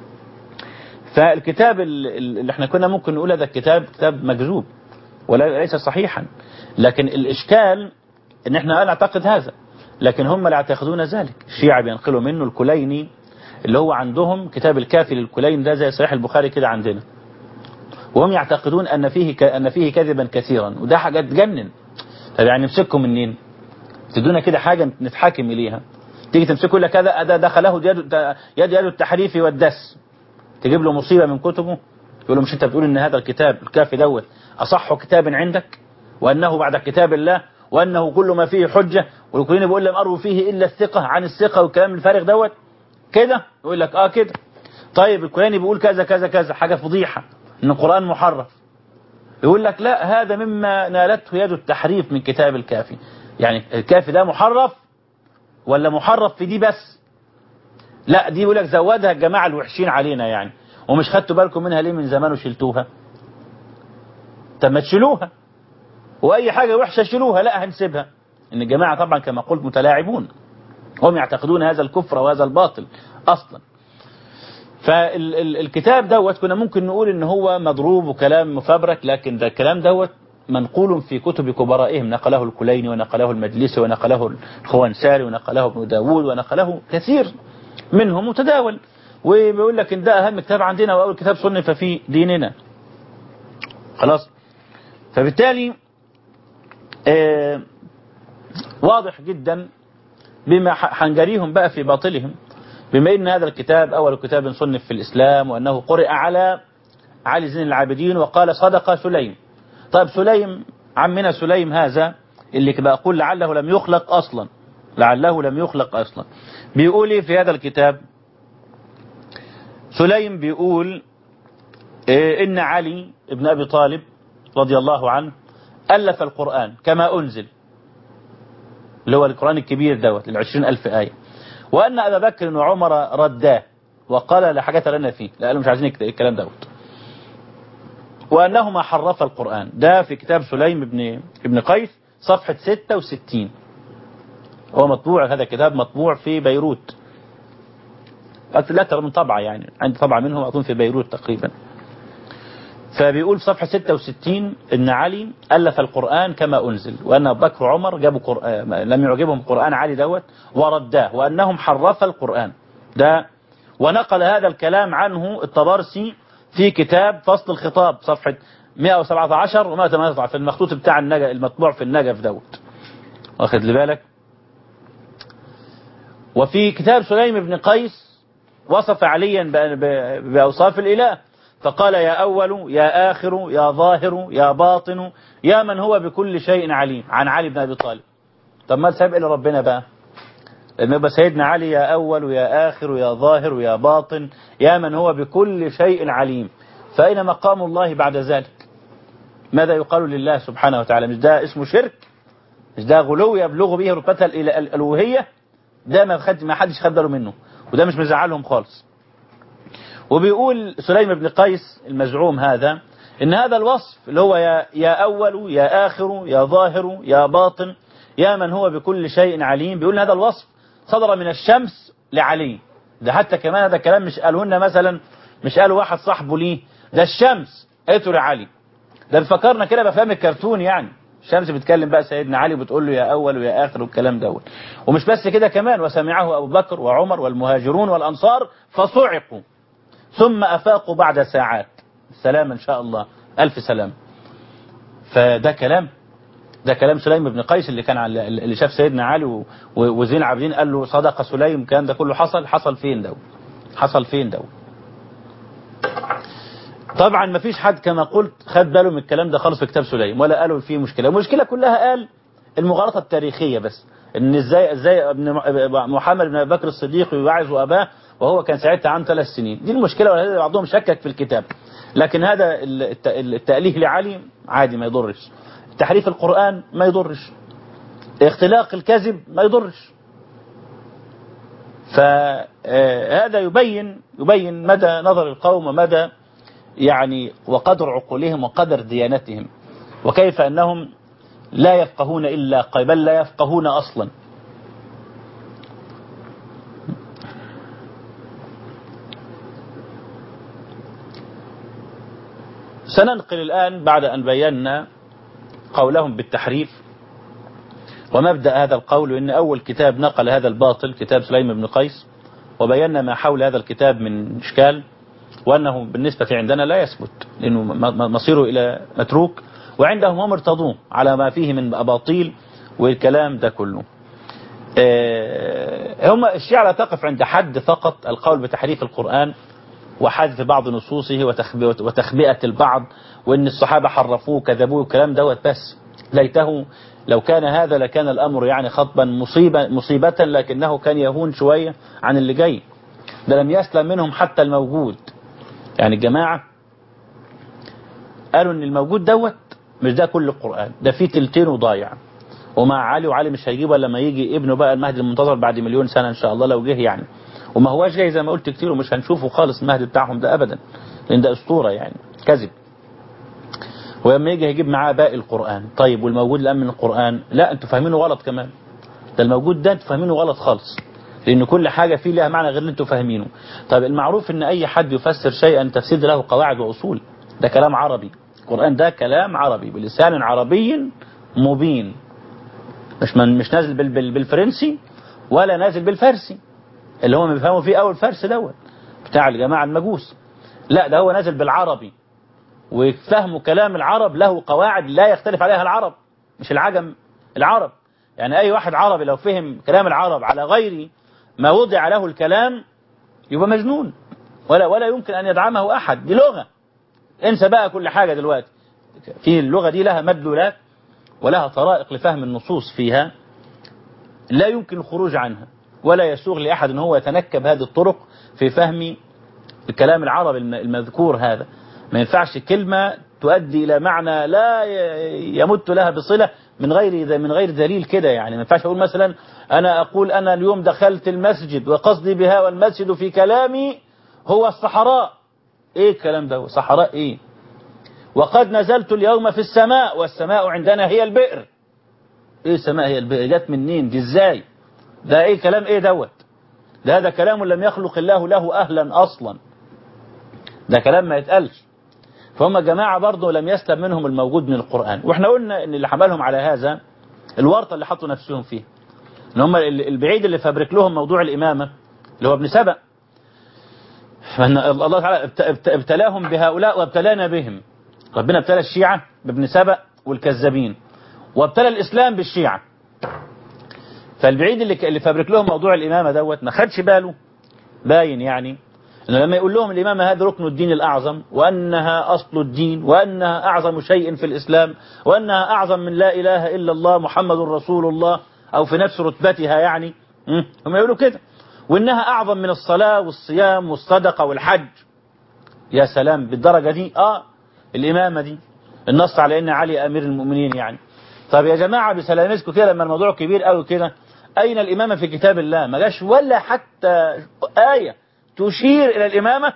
فالكتاب اللي احنا كنا ممكن نقول هذا الكتاب كتاب مكذوب وليس صحيحا لكن الإشكال ان احنا لا نعتقد هذا لكن هم لا يعتقدون ذلك الشيعة بينقلوا منه الكليني اللي هو عندهم كتاب الكافي للكلين ده زي صحيح البخاري كده عندنا وهم يعتقدون أن فيه ك... أن فيه كذبا كثيرا وده حاجة تجنن طب يعني نمسككم منين تدونا كده حاجة نتحاكم إليها تيجي تمسكوا لك هذا ده دخله يد يد يد التحريف والدس تجيب له مصيبة من كتبه يقول له مش انت بتقول ان هذا الكتاب الكافي دوت اصح كتاب عندك وانه بعد كتاب الله وانه كل ما فيه حجة والكلين بيقول لم اروي فيه الا الثقة عن الثقة والكلام الفارغ دوت كده يقول لك اه كده طيب الكلاني بيقول كذا كذا كذا حاجة فضيحة ان القرآن محرف يقول لك لا هذا مما نالته يد التحريف من كتاب الكافي يعني الكافي ده محرف ولا محرف في دي بس لا دي يقول لك زودها الجماعة الوحشين علينا يعني ومش خدتوا بالكم منها ليه من زمان وشلتوها طب ما تشيلوها واي حاجة وحشة شيلوها لا هنسيبها ان الجماعة طبعا كما قلت متلاعبون هم يعتقدون هذا الكفر وهذا الباطل اصلا فالكتاب دوت كنا ممكن نقول ان هو مضروب وكلام مفبرك لكن ده الكلام دوت منقول في كتب كبرائهم نقله الكليني ونقله المجلسي ونقله الخوانساري ونقله ابن داوود ونقله كثير منهم متداول وبيقول لك ان ده اهم كتاب عندنا واول كتاب صنف في ديننا خلاص فبالتالي آه واضح جدا بما حنجريهم بقى في باطلهم بما ان هذا الكتاب اول كتاب صنف في الاسلام وانه قرئ على علي زين العابدين وقال صدق سليم طيب سليم عمنا سليم هذا اللي بقول لعله لم يخلق اصلا لعله لم يخلق اصلا بيقول ايه في هذا الكتاب سليم بيقول إيه ان علي ابن ابي طالب رضي الله عنه الف القرآن كما انزل اللي هو القرآن الكبير دوت العشرين ألف آية وأن أبا بكر وعمر رداه وقال لا حاجة لنا فيه لا قالوا مش عايزين الكلام دوت وأنهما حرف القرآن ده في كتاب سليم بن ابن قيس صفحة 66 هو مطبوع هذا الكتاب مطبوع في بيروت لا ترى من طبعة يعني عندي طبعة منه أظن في بيروت تقريبا فبيقول في صفحة 66 ان علي ألف القرآن كما أنزل وأن أبو بكر وعمر جابوا قرآن لم يعجبهم قرآن علي دوت ورداه وأنهم حرف القرآن ده ونقل هذا الكلام عنه الطبرسي في كتاب فصل الخطاب صفحة 117 و 118 في المخطوط بتاع النجف المطبوع في النجف دوت واخد لي بالك وفي كتاب سليم بن قيس وصف عليا بأوصاف الإله فقال يا أول يا آخر يا ظاهر يا باطن يا من هو بكل شيء عليم عن علي بن أبي طالب طب ما سابق لربنا بقى لما يبقى سيدنا علي يا أول يا آخر يا ظاهر يا باطن يا من هو بكل شيء عليم فأين مقام الله بعد ذلك ماذا يقال لله سبحانه وتعالى مش ده اسمه شرك مش ده غلو يبلغ به رتبة الألوهية ده ما خد ما حدش خد باله منه وده مش مزعلهم خالص وبيقول سليم بن قيس المزعوم هذا ان هذا الوصف اللي هو يا, يا أول يا آخر يا ظاهر يا باطن يا من هو بكل شيء عليم بيقول هذا الوصف صدر من الشمس لعلي ده حتى كمان هذا الكلام مش قالوا لنا مثلا مش قالوا واحد صاحبه ليه ده الشمس قالته لعلي ده بفكرنا كده بفهم الكرتون يعني الشمس بتكلم بقى سيدنا علي وبتقول له يا أول ويا آخر والكلام دوت ومش بس كده كمان وسمعه أبو بكر وعمر والمهاجرون والأنصار فصعقوا ثم أفاقوا بعد ساعات سلام إن شاء الله ألف سلام فده كلام ده كلام سليم بن قيس اللي كان على اللي شاف سيدنا علي وزين العابدين قال له صدق سليم كان ده كله حصل حصل فين ده حصل فين ده طبعا ما فيش حد كما قلت خد باله من الكلام ده خالص في كتاب سليم ولا قالوا فيه مشكلة المشكلة كلها قال المغالطة التاريخية بس ان ازاي ازاي ابن محمد بن ابي بكر الصديق يوعظ اباه وهو كان ساعتها عام ثلاث سنين دي المشكلة ولا بعضهم شكك في الكتاب لكن هذا التأليه لعلي عادي ما يضرش تحريف القرآن ما يضرش اختلاق الكذب ما يضرش فهذا يبين يبين مدى نظر القوم ومدى يعني وقدر عقولهم وقدر ديانتهم وكيف أنهم لا يفقهون إلا قليلا بل لا يفقهون أصلا سننقل الآن بعد أن بينا قولهم بالتحريف ومبدأ هذا القول إن أول كتاب نقل هذا الباطل كتاب سليم بن قيس وبينا ما حول هذا الكتاب من إشكال وأنه بالنسبة عندنا لا يثبت لأنه مصيره إلى متروك وعندهم هم ارتضوه على ما فيه من أباطيل والكلام ده كله هم الشيعة لا تقف عند حد فقط القول بتحريف القرآن وحذف بعض نصوصه وتخبئة البعض وان الصحابة حرفوه وكذبوه الكلام دوت بس ليته لو كان هذا لكان الأمر يعني خطبا مصيبة, مصيبة لكنه كان يهون شوية عن اللي جاي ده لم يسلم منهم حتى الموجود يعني الجماعة قالوا ان الموجود دوت مش ده كل القرآن ده فيه تلتين وضايع ومع علي وعلي مش هيجيبه لما يجي ابنه بقى المهدي المنتظر بعد مليون سنة ان شاء الله لو جه يعني وما هواش جاي زي ما قلت كتير ومش هنشوفه خالص المهدي بتاعهم ده ابدا لان ده اسطورة يعني كذب ولما يجي يجيب معاه باقي القرآن طيب والموجود الآن من القرآن لا انتوا فاهمينه غلط كمان ده الموجود ده انتوا فاهمينه غلط خالص لأن كل حاجة فيه لها معنى غير اللي انتوا فاهمينه طيب المعروف ان أي حد يفسر شيئا تفسير ده له قواعد وأصول ده كلام عربي القرآن ده كلام عربي بلسان عربي مبين مش من مش نازل بال بال بالفرنسي ولا نازل بالفارسي اللي هم بيفهموا فيه أول فرس دوت بتاع الجماعة المجوس لا ده هو نازل بالعربي وفهم كلام العرب له قواعد لا يختلف عليها العرب مش العجم العرب يعني أي واحد عربي لو فهم كلام العرب على غير ما وضع له الكلام يبقى مجنون ولا ولا يمكن أن يدعمه أحد دي لغة انسى بقى كل حاجة دلوقتي في اللغة دي لها مدلولات ولها طرائق لفهم النصوص فيها لا يمكن الخروج عنها ولا يسوغ لأحد أن هو يتنكب هذه الطرق في فهم الكلام العربي المذكور هذا ما ينفعش كلمة تؤدي إلى معنى لا يمت لها بصلة من غير من غير دليل كده يعني ما ينفعش أقول مثلا أنا أقول أنا اليوم دخلت المسجد وقصدي بها والمسجد في كلامي هو الصحراء إيه الكلام ده صحراء إيه وقد نزلت اليوم في السماء والسماء عندنا هي البئر إيه السماء هي البئر جت منين دي إزاي ده إيه كلام إيه دوت ده هذا كلام لم يخلق الله له أهلا أصلا ده كلام ما يتقالش فهم جماعة برضه لم يسلم منهم الموجود من القرآن واحنا قلنا ان اللي حملهم على هذا الورطة اللي حطوا نفسهم فيه ان هم البعيد اللي فبرك لهم موضوع الإمامة اللي هو ابن سبأ فان الله تعالى ابتلاهم بهؤلاء وابتلانا بهم ربنا ابتلى الشيعة بابن سبأ والكذابين وابتلى الإسلام بالشيعة فالبعيد اللي اللي فبرك لهم موضوع الإمامة دوت ما خدش باله باين يعني انه لما يقول لهم الإمامة هذا ركن الدين الأعظم وأنها أصل الدين وأنها أعظم شيء في الإسلام وأنها أعظم من لا إله إلا الله محمد رسول الله أو في نفس رتبتها يعني هم يقولوا كده وإنها أعظم من الصلاة والصيام والصدقة والحج يا سلام بالدرجة دي آه الإمامة دي النص على أن علي أمير المؤمنين يعني طب يا جماعة بسلامتكم كده لما الموضوع كبير قوي كده أين الإمامة في كتاب الله ما جاش ولا حتى آية تشير إلى الإمامة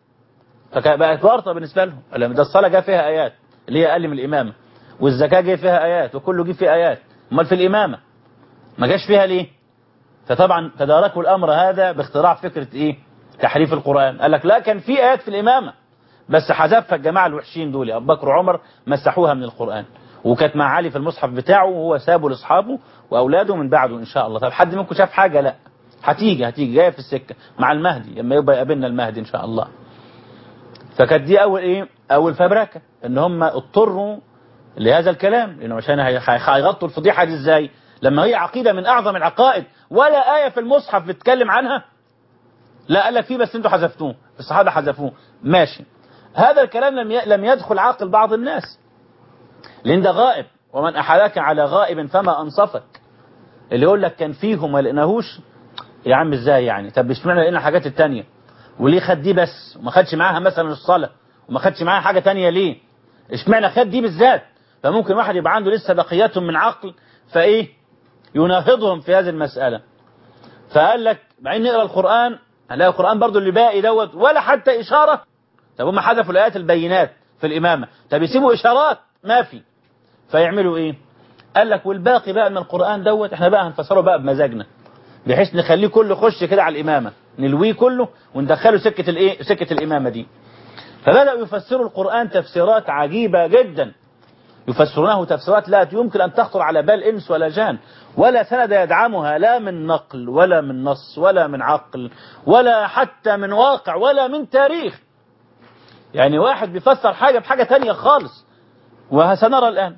فبقت ورطة بالنسبة لهم لما ده الصلاة جاء فيها آيات اللي هي أقل من الإمامة والزكاة جاء فيها آيات وكله جه فيه آيات امال في الإمامة ما جاش فيها ليه فطبعا تداركوا الأمر هذا باختراع فكرة إيه تحريف القرآن قال لك لا كان في آيات في الإمامة بس حذفها الجماعة الوحشين دول أبو بكر وعمر مسحوها من القرآن وكانت مع علي في المصحف بتاعه وهو سابه لاصحابه واولاده من بعده ان شاء الله طب حد منكم شاف حاجه لا هتيجي هتيجي جايه في السكه مع المهدي لما يبقى يقابلنا المهدي ان شاء الله فكانت دي اول ايه اول فبركه ان هم اضطروا لهذا الكلام لانه عشان هيغطوا الفضيحه دي ازاي لما هي عقيده من اعظم العقائد ولا ايه في المصحف بتتكلم عنها لا قال لك فيه بس انتوا حذفتوه الصحابه حذفوه ماشي هذا الكلام لم لم يدخل عقل بعض الناس لان ده غائب ومن أحالك على غائب فما أنصفك اللي يقول لك كان فيهم ما لقيناهوش يا عم ازاي يعني طب اشمعنى لقينا الحاجات التانية وليه خد دي بس وما خدش معاها مثلا الصلاة وما خدش معاها حاجة تانية ليه اشمعنى خد دي بالذات فممكن واحد يبقى عنده لسه بقيات من عقل فايه يناهضهم في هذه المسألة فقال لك بعدين نقرا القرآن هنلاقي القرآن برضو اللي باقي دوت ولا حتى إشارة طب هم حذفوا الآيات البينات في الإمامة طب يسيبوا إشارات ما في فيعملوا ايه قال لك والباقي بقى من القرآن دوت احنا بقى هنفسره بقى بمزاجنا بحيث نخليه كله خش كده على الإمامة نلويه كله وندخله سكة الايه سكة الإمامة دي فبدأوا يفسروا القرآن تفسيرات عجيبة جدا يفسرونه تفسيرات لا يمكن أن تخطر على بال إنس ولا جان ولا سند يدعمها لا من نقل ولا من نص ولا من عقل ولا حتى من واقع ولا من تاريخ يعني واحد بيفسر حاجة بحاجة تانية خالص وسنرى الآن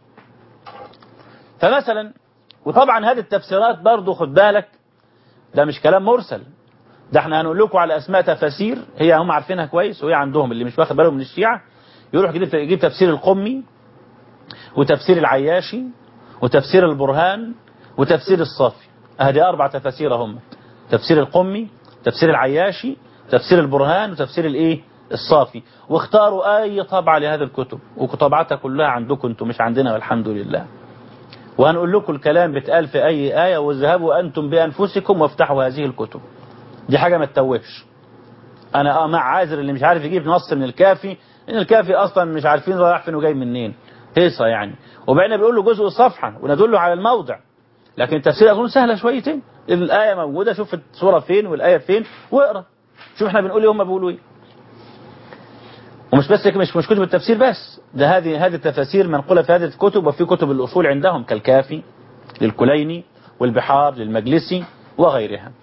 فمثلا وطبعا هذه التفسيرات برضو خد بالك ده مش كلام مرسل ده احنا هنقول لكم على اسماء تفاسير هي هم عارفينها كويس وهي عندهم اللي مش واخد باله من الشيعة يروح يجيب يجيب تفسير القمي وتفسير العياشي وتفسير البرهان وتفسير الصافي هذه اربع تفاسير هم تفسير القمي تفسير العياشي تفسير البرهان وتفسير الايه الصافي واختاروا اي طبعة لهذه الكتب وطبعتها كلها عندكم انتم مش عندنا والحمد لله وهنقول لكم الكلام بيتقال في أي آية واذهبوا أنتم بأنفسكم وافتحوا هذه الكتب دي حاجة ما تتوهش أنا آه مع عازر اللي مش عارف يجيب نص من الكافي ان الكافي اصلا مش عارفين رايح فين وجاي منين هيصه يعني وبعدين بيقول له جزء الصفحه وندله على الموضع لكن التفسير يكون سهله شويتين الايه موجوده شوف السوره فين والايه فين واقرا شوف احنا بنقول ايه هم بيقولوا ايه ومش بس مش مش كتب التفسير بس ده هذه هذه التفاسير منقوله في هذه الكتب وفي كتب الاصول عندهم كالكافي للكليني والبحار للمجلسي وغيرها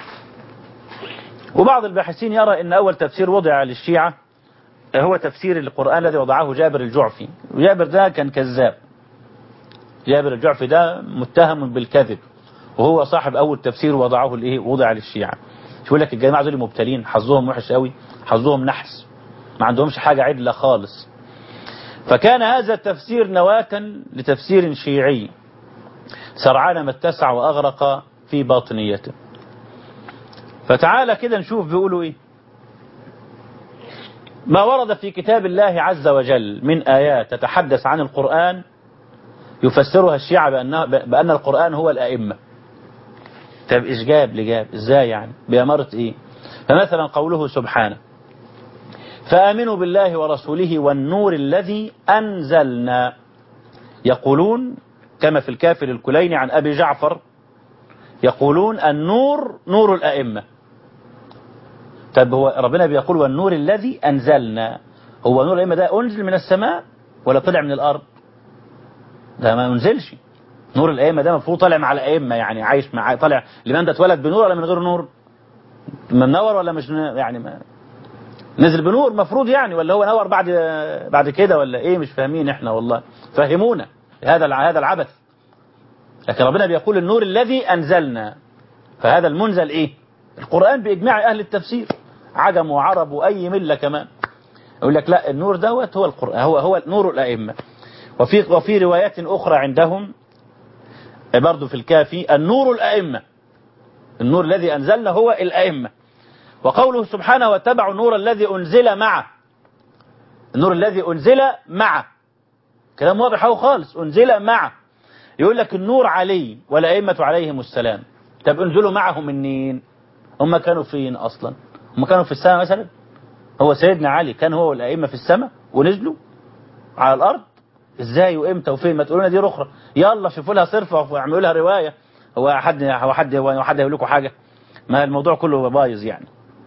وبعض الباحثين يرى ان اول تفسير وضع للشيعه هو تفسير القران الذي وضعه جابر الجعفي وجابر ده كان كذاب جابر الجعفي ده متهم بالكذب وهو صاحب اول تفسير وضعه الايه وضع للشيعه شو لك الجماعه دول مبتلين حظهم وحش قوي حظهم نحس ما عندهمش حاجه عدله خالص فكان هذا التفسير نواة لتفسير شيعي سرعان ما اتسع واغرق في باطنيته فتعالى كده نشوف بيقولوا ايه ما ورد في كتاب الله عز وجل من آيات تتحدث عن القرآن يفسرها الشيعة بأن, بأن القرآن هو الأئمة طب إيش جاب لجاب إزاي يعني بأمارة إيه فمثلا قوله سبحانه فآمنوا بالله ورسوله والنور الذي أنزلنا يقولون كما في الكافر الكليني عن أبي جعفر يقولون النور نور الأئمة طب هو ربنا بيقول والنور الذي أنزلنا هو نور الأئمة ده أنزل من السماء ولا طلع من الأرض ده ما أنزلش نور الأئمة ده المفروض طالع مع الأئمة يعني عايش مع طالع لمن ده اتولد بنور ولا من غير نور منور ولا مش يعني ما نزل بنور مفروض يعني ولا هو نور بعد بعد كده ولا ايه مش فاهمين احنا والله فهمونا هذا هذا العبث لكن ربنا بيقول النور الذي أنزلنا فهذا المنزل إيه القرآن بإجماع أهل التفسير عجم وعرب وأي ملة كمان يقول لك لا النور دوت هو القرآن هو هو نور الأئمة وفي وفي روايات أخرى عندهم برضه في الكافي النور الأئمة النور الذي أنزلنا هو الأئمة وقوله سبحانه واتبعوا النور الذي أنزل معه النور الذي أنزل معه كلام واضح أهو خالص أنزل معه يقول لك النور علي والأئمة عليهم السلام طب انزلوا معهم منين هم كانوا فين أصلا هم كانوا في السماء مثلا هو سيدنا علي كان هو والأئمة في السماء ونزلوا على الأرض ازاي وامتى وفين ما تقولوا لنا دي رخرة يلا شوفوا لها صرفة واعملوا لها رواية هو حد هو حد هو حد هيقول لكم حاجة ما الموضوع كله بايظ يعني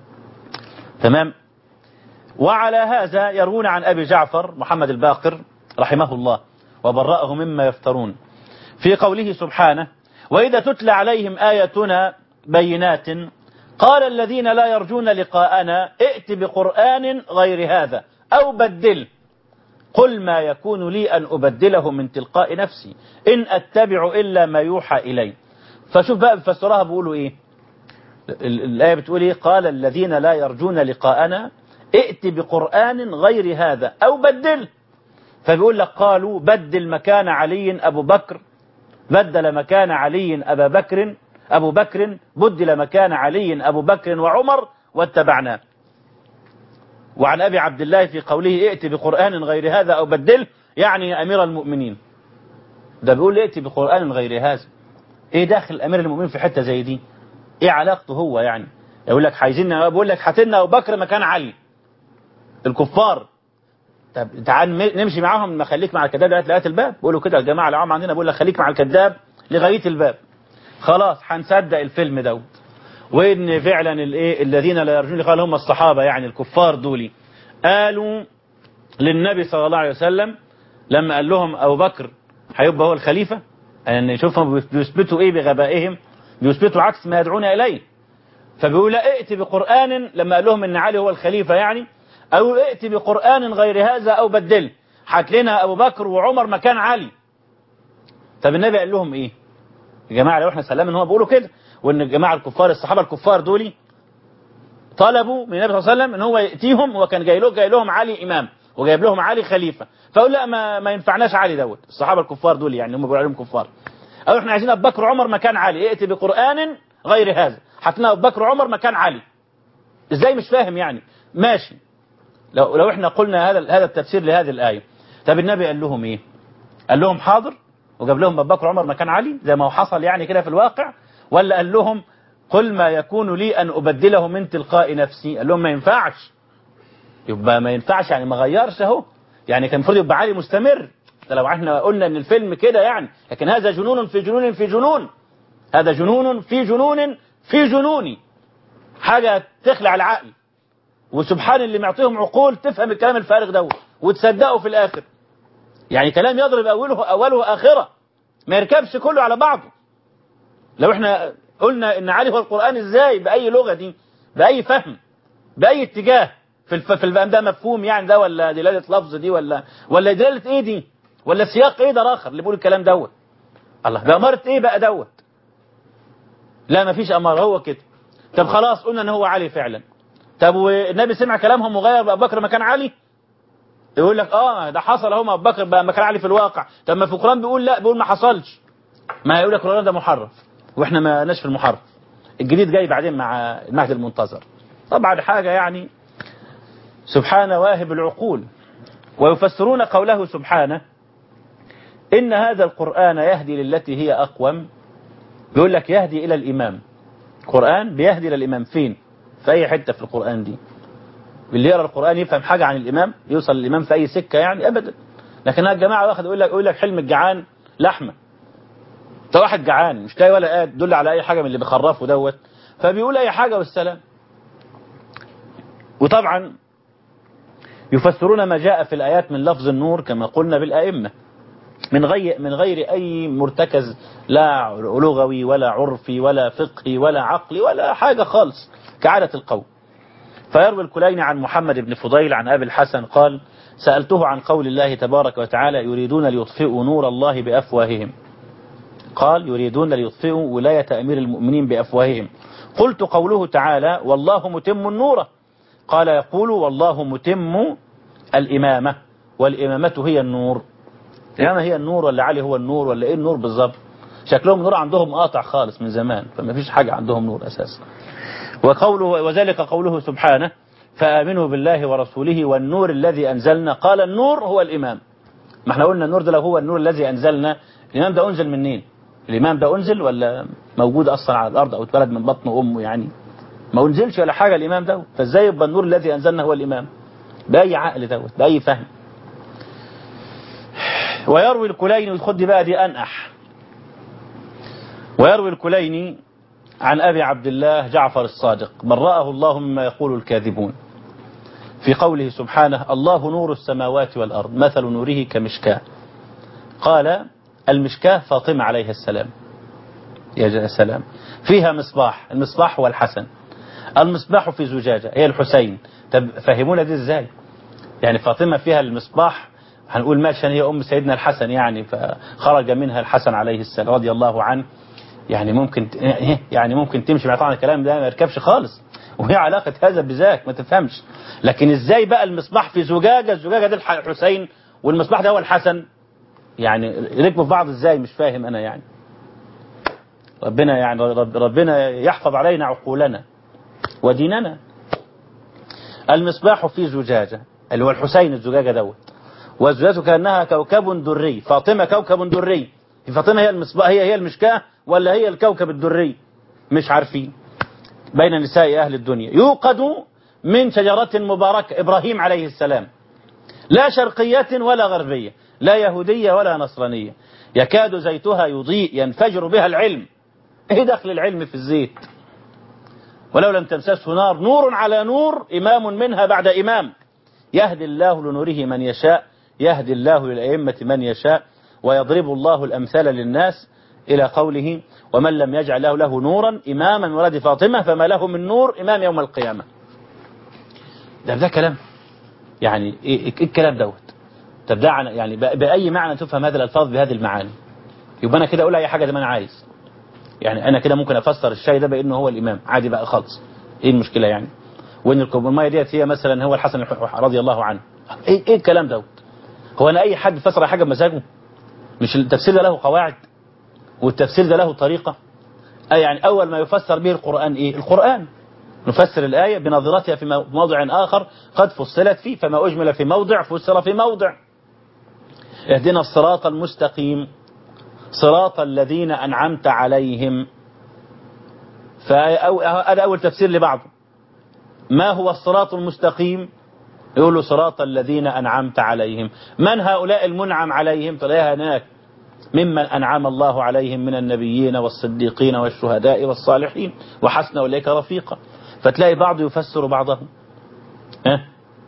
تمام وعلى هذا يروون عن أبي جعفر محمد الباقر رحمه الله وبرأه مما يفترون في قوله سبحانه وإذا تتلى عليهم آياتنا بينات قال الذين لا يرجون لقاءنا ائت بقرآن غير هذا أو بدل قل ما يكون لي أن أبدله من تلقاء نفسي إن أتبع إلا ما يوحى إلي فشوف بقى بفسرها بيقولوا إيه الآية بتقول إيه قال الذين لا يرجون لقاءنا ائت بقرآن غير هذا أو بدل فبيقول لك قالوا بدل مكان علي أبو بكر بدل مكان علي أبا بكر أبو بكر بدل مكان علي أبو بكر وعمر واتبعناه وعن أبي عبد الله في قوله ائت بقرآن غير هذا أو بدله يعني يا أمير المؤمنين ده بيقول ائت بقرآن غير هذا ايه داخل أمير المؤمنين في حتة زي دي ايه علاقته هو يعني يقول لك عايزين بيقول لك هاتلنا أبو بكر مكان علي الكفار طب تعال نمشي معاهم ما خليك مع الكذاب لغايه لغايه الباب بيقولوا كده الجماعه العام عندنا بيقول لك خليك مع الكذاب لغايه الباب خلاص هنصدق الفيلم دوت وان فعلا الايه الذين لا يرجون لقاء هم الصحابه يعني الكفار دول قالوا للنبي صلى الله عليه وسلم لما قال لهم ابو بكر هيبقى هو الخليفه يعني شوفهم بيثبتوا ايه بغبائهم بيثبتوا عكس ما يدعون اليه فبيقول لا ائت بقران لما قال لهم ان علي هو الخليفه يعني أو ائت بقرآن غير هذا أو بدل حك لنا أبو بكر وعمر مكان علي طب النبي قال لهم إيه يا جماعة لو احنا سلام ان هو بيقولوا كده وان الجماعة الكفار الصحابة الكفار دول طلبوا من النبي صلى الله عليه وسلم ان هو يأتيهم وكان جاي لهم جاي لهم علي إمام وجايب لهم علي خليفة فقال لا ما, ما ينفعناش علي دوت الصحابة الكفار دول يعني هم بيقولوا عليهم كفار أو احنا عايزين أبو بكر وعمر مكان علي ائت بقرآن غير هذا حطنا أبو بكر وعمر مكان علي ازاي مش فاهم يعني ماشي لو لو احنا قلنا هذا هذا التفسير لهذه الآية طب النبي قال لهم ايه قال لهم حاضر وجاب لهم ابو بكر وعمر مكان علي زي ما هو حصل يعني كده في الواقع ولا قال لهم قل ما يكون لي أن أبدله من تلقاء نفسي قال لهم ما ينفعش يبقى ما ينفعش يعني ما غيرش اهو يعني كان المفروض يبقى علي مستمر ده لو احنا قلنا ان الفيلم كده يعني لكن هذا جنون في جنون في جنون هذا جنون في جنون في جنون حاجة تخلع العقل وسبحان اللي معطيهم عقول تفهم الكلام الفارغ ده وتصدقه في الآخر يعني كلام يضرب أوله أوله آخرة ما يركبش كله على بعضه لو احنا قلنا ان علي هو القرآن ازاي بأي لغة دي بأي فهم بأي اتجاه في الف... في الفهم ده مفهوم يعني ده ولا دلالة لفظ دي ولا ولا دلالة ايه دي ولا سياق ايه ده اخر اللي بيقول الكلام دوت الله بأمارة ايه بقى دوت لا مفيش أمارة هو كده طب خلاص قلنا ان هو علي فعلا طب والنبي سمع كلامهم وغير بأبو بكر مكان علي يقول لك اه ده حصل اهو ابو بكر بقى مكان علي في الواقع طب ما في القرآن بيقول لا بيقول ما حصلش ما يقول لك القرآن ده محرف واحنا ما ناش في المحرف الجديد جاي بعدين مع المهد المنتظر طبعا حاجة يعني سبحان واهب العقول ويفسرون قوله سبحانه إن هذا القرآن يهدي للتي هي أقوم بيقول لك يهدي إلى الإمام القرآن بيهدي إلى الإمام فين في أي حتة في القرآن دي اللي يقرأ القرآن يفهم حاجة عن الإمام يوصل للإمام في أي سكة يعني أبدا لكن هذا الجماعة واخد يقول لك يقول لك حلم الجعان لحمة ده واحد جعان مش لاقي ولا قاد دل على أي حاجة من اللي بيخرفه دوت فبيقول أي حاجة والسلام وطبعا يفسرون ما جاء في الآيات من لفظ النور كما قلنا بالأئمة من غير من غير أي مرتكز لا لغوي ولا عرفي ولا فقهي ولا عقلي ولا حاجة خالص كعادة القوم فيروي الكليني عن محمد بن فضيل عن أبي الحسن قال سألته عن قول الله تبارك وتعالى يريدون ليطفئوا نور الله بأفواههم قال يريدون ليطفئوا ولاية أمير المؤمنين بأفواههم قلت قوله تعالى والله متم النور قال يقول والله متم الإمامة والإمامة هي النور الإمامة هي النور ولا علي هو النور ولا إيه النور بالظبط شكلهم نور عندهم قاطع خالص من زمان فما فيش حاجة عندهم نور أساسا وقوله وذلك قوله سبحانه فآمنوا بالله ورسوله والنور الذي أنزلنا قال النور هو الإمام ما احنا قلنا النور ده لو هو النور الذي أنزلنا الإمام ده أنزل منين الإمام ده أنزل ولا موجود أصلا على الأرض أو اتولد من بطن أمه يعني ما أنزلش ولا حاجة الإمام ده فإزاي يبقى النور الذي أنزلنا هو الإمام بأي عقل دوت بأي فهم ويروي الكليني خد بقى دي أنأح ويروي الكليني عن أبي عبد الله جعفر الصادق من رآه الله مما يقول الكاذبون في قوله سبحانه الله نور السماوات والأرض مثل نوره كمشكاة قال المشكاة فاطمة عليه السلام يا سلام فيها مصباح المصباح هو الحسن المصباح في زجاجة هي الحسين طب فهمونا دي ازاي يعني فاطمة فيها المصباح هنقول ماشي هي أم سيدنا الحسن يعني فخرج منها الحسن عليه السلام رضي الله عنه يعني ممكن يعني ممكن تمشي مع طبعا الكلام ده ما يركبش خالص وهي علاقة هذا بذاك ما تفهمش لكن ازاي بقى المصباح في زجاجة الزجاجة دي الحسين والمصباح ده هو الحسن يعني ركبوا في بعض ازاي مش فاهم انا يعني ربنا يعني رب ربنا يحفظ علينا عقولنا وديننا المصباح في زجاجة اللي هو الحسين الزجاجة دوت والزجاجة كأنها كوكب دري فاطمة كوكب دري فاطمة هي المصباح هي هي المشكاة ولا هي الكوكب الدري مش عارفين بين نساء أهل الدنيا يوقد من شجرة مباركة إبراهيم عليه السلام لا شرقية ولا غربية لا يهودية ولا نصرانية يكاد زيتها يضيء ينفجر بها العلم ايه دخل العلم في الزيت ولو لم تمسسه نار نور على نور إمام منها بعد إمام يهدي الله لنوره من يشاء يهدي الله للأئمة من يشاء ويضرب الله الأمثال للناس إلى قوله ومن لم يجعل له له نورا إماما من ولد فاطمة فما له من نور إمام يوم القيامة ده ده كلام يعني إيه, إيه الكلام دوت طب ده يعني بأي معنى تفهم هذه الألفاظ بهذه المعاني يبقى أنا كده أقول أي حاجة زي ما أنا عايز يعني أنا كده ممكن أفسر الشاي ده بأنه هو الإمام عادي بقى خالص إيه المشكلة يعني وإن الكوباية ديت هي مثلا هو الحسن رضي الله عنه إيه, إيه الكلام دوت هو أنا أي حد فسر حاجة بمزاجه مش التفسير ده له قواعد والتفسير ده له طريقة أي يعني أول ما يفسر به القرآن إيه القرآن نفسر الآية بنظرتها في موضع آخر قد فصلت فيه فما أجمل في موضع فسر في موضع اهدنا الصراط المستقيم صراط الذين أنعمت عليهم فهذا أول تفسير لبعضه ما هو الصراط المستقيم يقولوا صراط الذين أنعمت عليهم من هؤلاء المنعم عليهم تلاقيها هناك ممن أنعم الله عليهم من النبيين والصديقين والشهداء والصالحين وحسن أولئك رفيقا فتلاقي بعض يفسر بعضهم ها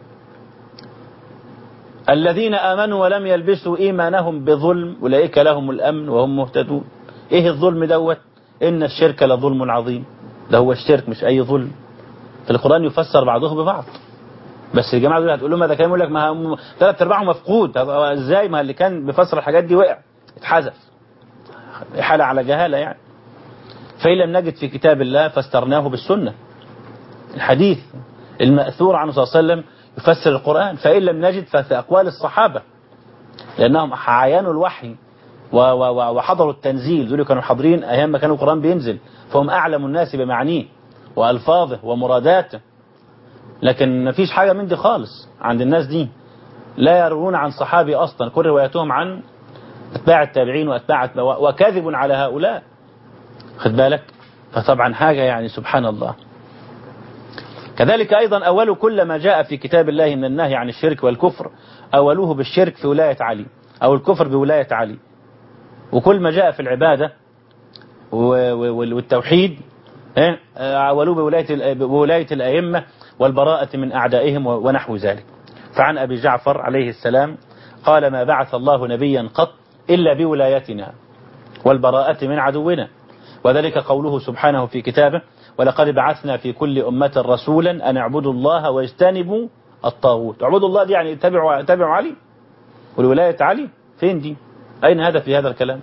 الذين آمنوا ولم يلبسوا إيمانهم بظلم أولئك لهم الأمن وهم مهتدون إيه الظلم دوت إن الشرك لظلم عظيم ده هو الشرك مش أي ظلم في القرآن يفسر بعضه ببعض بس الجماعة دول هتقول لهم هذا كلام يقول لك ما هم ثلاث ارباعهم مفقود ازاي ما اللي كان بيفسر الحاجات دي وقع اتحذف حالة على جهالة يعني فإن لم نجد في كتاب الله فاسترناه بالسنة الحديث المأثور عنه صلى الله عليه وسلم يفسر القرآن فإن لم نجد ففي أقوال الصحابة لأنهم عاينوا الوحي وحضروا التنزيل دول كانوا حاضرين أيام ما كان القرآن بينزل فهم أعلم الناس بمعانيه وألفاظه ومراداته لكن ما فيش حاجة من دي خالص عند الناس دي لا يروون عن صحابي أصلا كل رواياتهم عن أتباع التابعين وأتباع وكاذب على هؤلاء خد بالك فطبعا حاجة يعني سبحان الله كذلك أيضا أول كل ما جاء في كتاب الله من النهي عن الشرك والكفر أولوه بالشرك في ولاية علي أو الكفر بولاية علي وكل ما جاء في العبادة والتوحيد أولوه بولاية, بولاية الأئمة والبراءة من أعدائهم ونحو ذلك فعن أبي جعفر عليه السلام قال ما بعث الله نبيا قط إلا بولايتنا والبراءة من عدونا وذلك قوله سبحانه في كتابه ولقد بعثنا في كل أمة رسولا أن اعبدوا الله واجتنبوا الطاغوت اعبدوا الله دي يعني اتبعوا اتبعوا علي والولاية علي فين دي أين هذا في هذا الكلام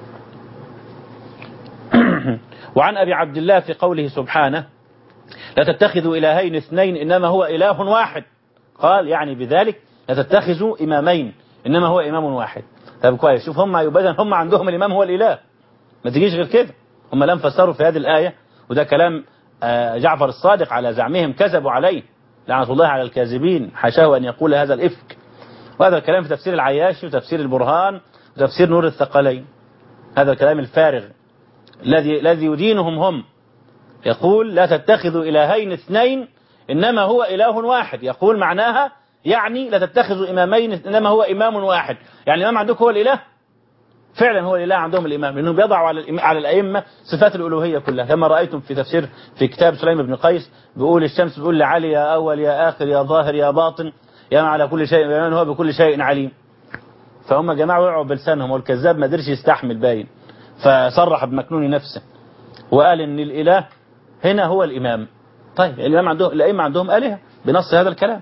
وعن أبي عبد الله في قوله سبحانه لا تتخذوا إلهين اثنين إنما هو إله واحد قال يعني بذلك لا تتخذوا إمامين إنما هو إمام واحد طب كويس شوف هم يبدأ هم عندهم الإمام هو الإله ما تجيش غير كده هم لم فسروا في هذه الآية وده كلام جعفر الصادق على زعمهم كذبوا عليه لعنة الله على الكاذبين حاشاه أن يقول هذا الإفك وهذا الكلام في تفسير العياشي وتفسير البرهان وتفسير نور الثقلين هذا الكلام الفارغ الذي الذي يدينهم هم يقول لا تتخذوا إلهين اثنين إنما هو إله واحد يقول معناها يعني لا تتخذوا إمامين إنما هو إمام واحد يعني الإمام عندكم هو الإله فعلا هو الإله عندهم الإمام لأنهم بيضعوا على على الأئمة صفات الألوهية كلها كما رأيتم في تفسير في كتاب سليم بن قيس بيقول الشمس بيقول لعلي يا أول يا آخر يا ظاهر يا باطن يا على كل شيء بمن هو بكل شيء عليم فهم جماعة وقعوا بلسانهم والكذاب ما قدرش يستحمل باين فصرح بمكنون نفسه وقال ان الإله هنا هو الإمام طيب الإمام عندهم الأئمة عندهم آلهة بنص هذا الكلام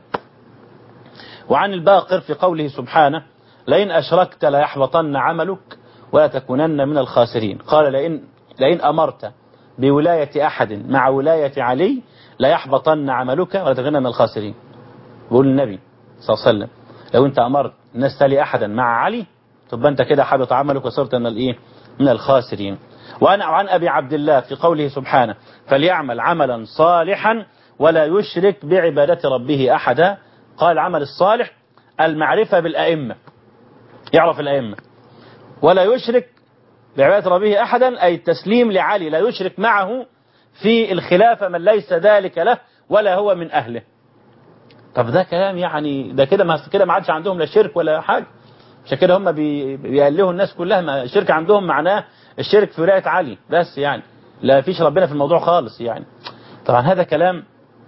وعن الباقر في قوله سبحانه لئن أشركت ليحبطن عملك ولا تكونن من الخاسرين قال لئن, لئن أمرت بولاية أحد مع ولاية علي ليحبطن عملك ولا تكونن من الخاسرين بيقول النبي صلى الله عليه وسلم لو انت أمرت الناس تلي أحدا مع علي تبقى انت كده حبط عملك وصرت من الايه من الخاسرين وأنا عن أبي عبد الله في قوله سبحانه فليعمل عملا صالحا ولا يشرك بعبادة ربه أحدا قال العمل الصالح المعرفة بالأئمة يعرف الأئمة ولا يشرك بعبادة ربه أحدا أي التسليم لعلي لا يشرك معه في الخلافة من ليس ذلك له ولا هو من أهله طب ده كلام يعني ده كده ما كده ما عادش عندهم لا شرك ولا حاجة عشان كده هم بيألهوا الناس كلها ما الشرك عندهم معناه الشرك في ولاية علي بس يعني لا فيش ربنا في الموضوع خالص يعني طبعا هذا كلام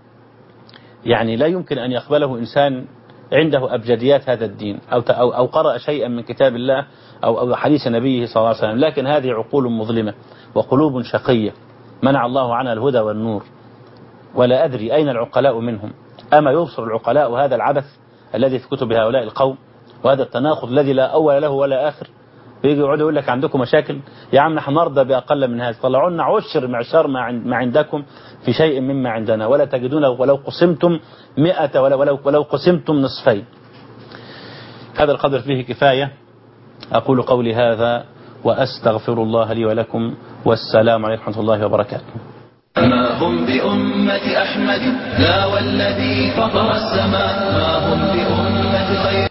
يعني لا يمكن أن يقبله إنسان عنده أبجديات هذا الدين أو أو, أو قرأ شيئا من كتاب الله أو أو حديث نبيه صلى الله عليه وسلم لكن هذه عقول مظلمة وقلوب شقية منع الله عنها الهدى والنور ولا أدري أين العقلاء منهم أما يبصر العقلاء هذا العبث الذي في كتب هؤلاء القوم وهذا التناقض الذي لا أول له ولا آخر بيجي يقعد يقول لك عندكم مشاكل يا عم نحن نرضى بأقل من هذا طلعوا لنا عشر معشار ما عندكم في شيء مما عندنا ولا تجدون ولو قسمتم مئة ولا ولو, ولو قسمتم نصفين هذا القدر فيه كفاية أقول قولي هذا وأستغفر الله لي ولكم والسلام عليكم ورحمة الله وبركاته ما هم بأمة أحمد لا والذي فطر السماء ما هم بأمة خير